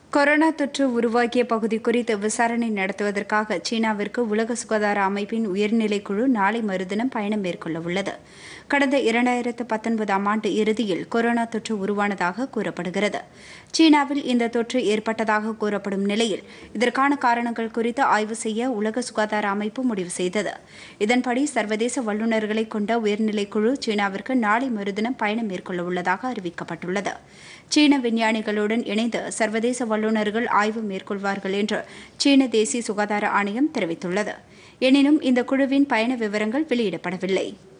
corona தொற்று உருவாகிய பகுதி குறித்து விசாரணை நடத்துவதற்காக சீனாவிற்கு உலக சுகாதார அமைப்பின் உயர்நிலைக் குழு நாளை மறுதினம் பயணம் மேற்கொள்ள உள்ளது கடந்த இரண்டாயிரத்து பத்தொன்பதாம் ஆண்டு இறுதியில் கொரோனா தொற்று உருவானதாக கூறப்படுகிறது சீனாவில் இந்த தொற்று ஏற்பட்டதாக கூறப்படும் நிலையில் இதற்கான காரணங்கள் குறித்து ஆய்வு செய்ய உலக சுகாதார அமைப்பு முடிவு செய்தது இதன்படி சர்வதேச வல்லுநர்களை கொண்ட உயர்நிலைக் குழு சீனாவிற்கு நாளை மறுதினம் பயணம் மேற்கொள்ள உள்ளதாக அறிவிக்கப்பட்டுள்ளது சீன விஞ்ஞானிகளுடன் இணைந்து சர்வதேச வல்லுநர்கள் ஆய்வு மேற்கொள்வார்கள் என்று சீன தேசிய சுகாதார ஆணையம் தெரிவித்துள்ளது எனினும் இந்த குழுவின் பயண விவரங்கள் வெளியிடப்படவில்லை